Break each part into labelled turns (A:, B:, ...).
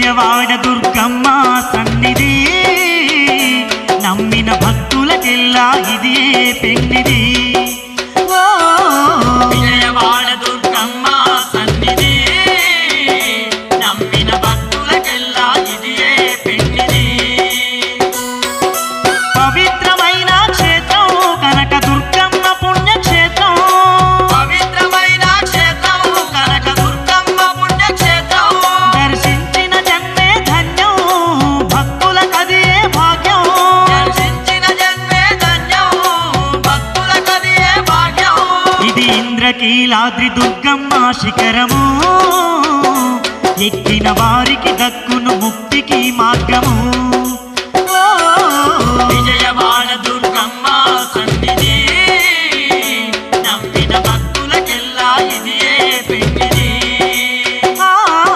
A: విజయవాడ దుర్గమ్మ సన్నిధి నమ్మిన భక్తులకెల్లా ఇదే పెన్నిది ఓ
B: విజయవాడ దుర్గమ్మ సన్నిధి నమ్మిన భక్తులకెల్లా ఇదియే పెన్నిది
A: పవిత్రమైన క్షేత్రం కనక దుర్గమ్మ పుణ్యక్షేత్రం
B: పవిత్రమైన క్షేత్రం కనక దుర్గమ్మ పుణ్యక్షేత్రం
A: దర్శించిన జన్మే ధన్యం భక్తులకదే భాగ్యం
B: దర్శించిన జన్మే ధన్యం భక్తులకదియే భాగ్యం
A: ఇది ఇంద్రకీలాద్రి దుర్గమ్మ శిఖరము ఎక్కిన వారికి దక్కును ముక్తికి మార్గము ఓ,
B: విజయవాడ దుర్గమ్మ సన్నిధి నమ్మిన భక్తులకెల్లా ఇదియే పెన్నిది
A: ఆ.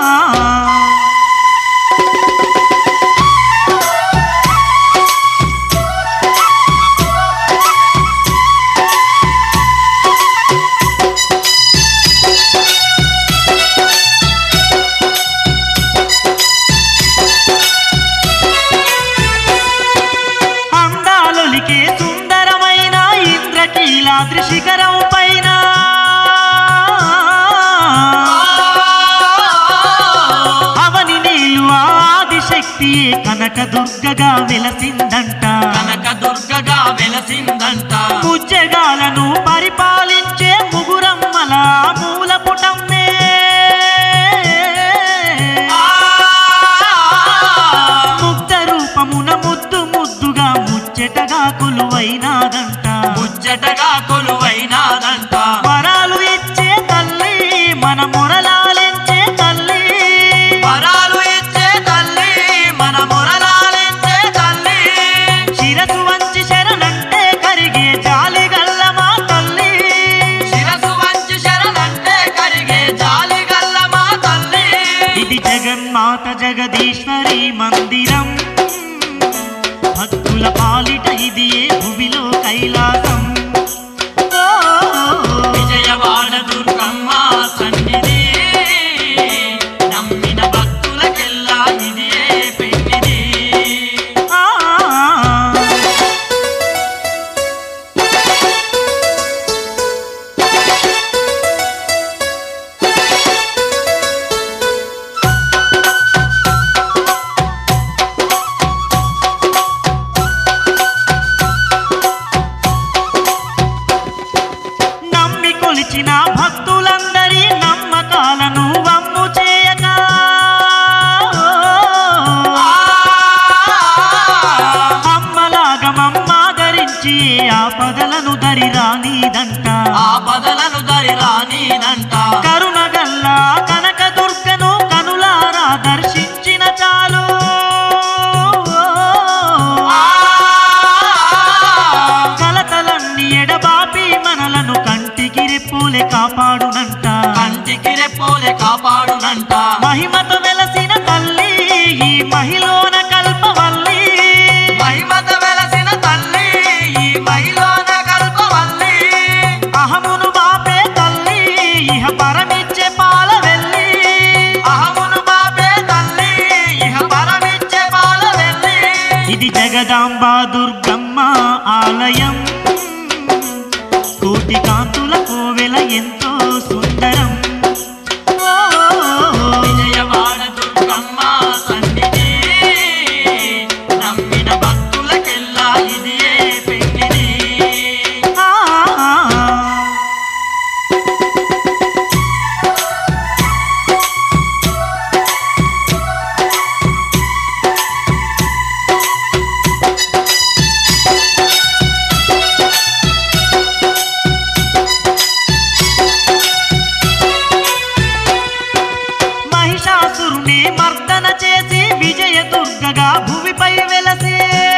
A: అందాలొలికే సుందరమైన ఇంద్రకీలాద్రి శిఖరం పైన అవని నీళ్ళు ఆదిశక్తియే కనక దుర్గగా వెలసిందంట
B: కనక దుర్గగా వెలసిందంట
A: ముజ్జగాలను పరిపాలించే ముగురమ్మల మూల పుటమ్మే ముగ్ధ రూపమున ముద్దు ముద్దుగా ముచ్చటగా కొలువైనాదంట
B: ముచ్చటగా కొలువైనాదంట
A: వరాలు ఇచ్చే తల్లి మన మురలాలించే తల్లి
B: వరాలు ఇచ్చే తల్లి మన మురలాలించే తల్లి
A: శిరసు వంచి శరణంటే కరిగే జాలి గల్ల మా తల్లి
B: శిరసు వంచి శరణంటే కరిగే జాలి గల్ల మా తల్లి
A: ఇది జగన్మాత జగదీశ్వరి మందిరం భక్తుల పాలిట ఇది ఏ భువిలో కైలాసం ఓ,
B: విజయవాడ దుర్గమ్మ సన్నిధి నమ్మిన భక్తులకెల్లా ఇదియే పెన్నిది
A: ఆ. నమ్మి కొలిచిన భక్తులందరి నమ్మకాలను వమ్ము చేయక అమ్మలాగమమ్మాదరించి ఆపదలను దరి రానిదంట
B: ఆపదలను దరి రానిదంట
A: కరుణగల్ల కనక దుర్గను కనులారా దర్శించిన చాలు కలతలన్నీ ఎడబాపి మనలను కంటికి రెప్పులే కాపాడునంట
B: కంటికి రెప్పోలే కాపాడునంట
A: మహిమతో వెలసిన తల్లి ఈ మహిళన కల్పవల్లి
B: మహిమత వెలసిన తల్లి ఈ మహిళన కల్పవల్లి
A: అహమును బాపే తల్లి ఇహ పరమిచ్చే పాల వెళ్ళి
B: అహమును బాపే తల్లి ఇహ పరమిచ్చే పాల వెళ్ళి
A: ఇది జగదాంబ దుర్గమ్మ ఆలయం కోటి కాంతుల కోవెల ఎంతో సుందరం ఓ,
B: విజయవాడ దుర్గమ్మ సన్నిధి నమ్మిన భక్తులకెల్లా ఇదియే పెన్నిది
A: ఆ, మహిషాసురుని మర్దన చేసి విజయ దుర్గగా భూమిపై వెలసే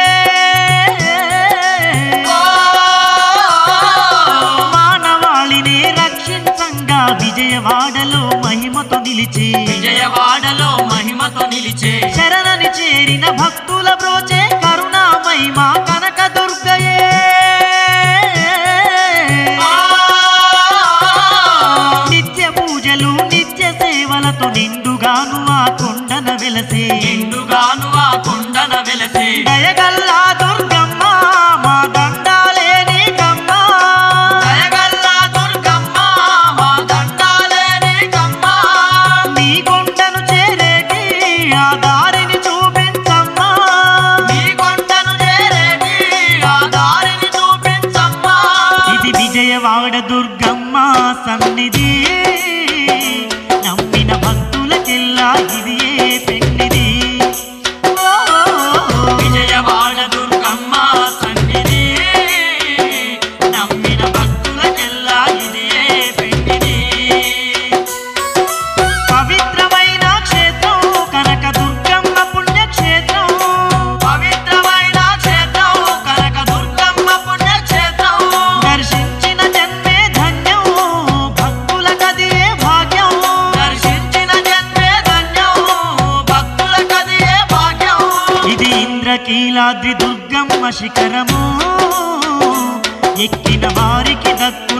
A: మానవాళిని రక్షించంగా విజయవాడలో మహిమతో నిలిచి
B: విజయవాడలో మహిమతో నిలిచే
A: శరణని చేరిన భక్తుల బ్రోచే కరుణామయి మా కనక దుర్గయే నిత్య పూజలు నిత్య సేవలతో నిండుగాను ఆ కొండన వెలసే పెన్నిది నమ్మిన భక్తులకెల్లా ఇది ఏ పెన్నిది ఓ,
B: విజయవాడ దుర్గమ్మ సన్నిధి నమ్మిన భక్తులకెల్లా ఇదే పెన్నిది
A: పవిత్రమైన క్షేత్రం కనక దుర్గమ్మ పుణ్యక్షేత్రం
B: పవిత్రమైన క్షేత్రం కనక దుర్గమ్మ పుణ్యక్షేత్రం
A: దర్శించిన జన్మే ధన్యం భక్తులకది ఏ భాగ్యం
B: దర్శించిన జన్మే ధన్యం భక్తులకది ఏ భాగ్యం
A: ఇది ఇంద్రకీలాద్రి దుర్గమ్మ శిఖరము ఎక్కిన వారికి దక్కు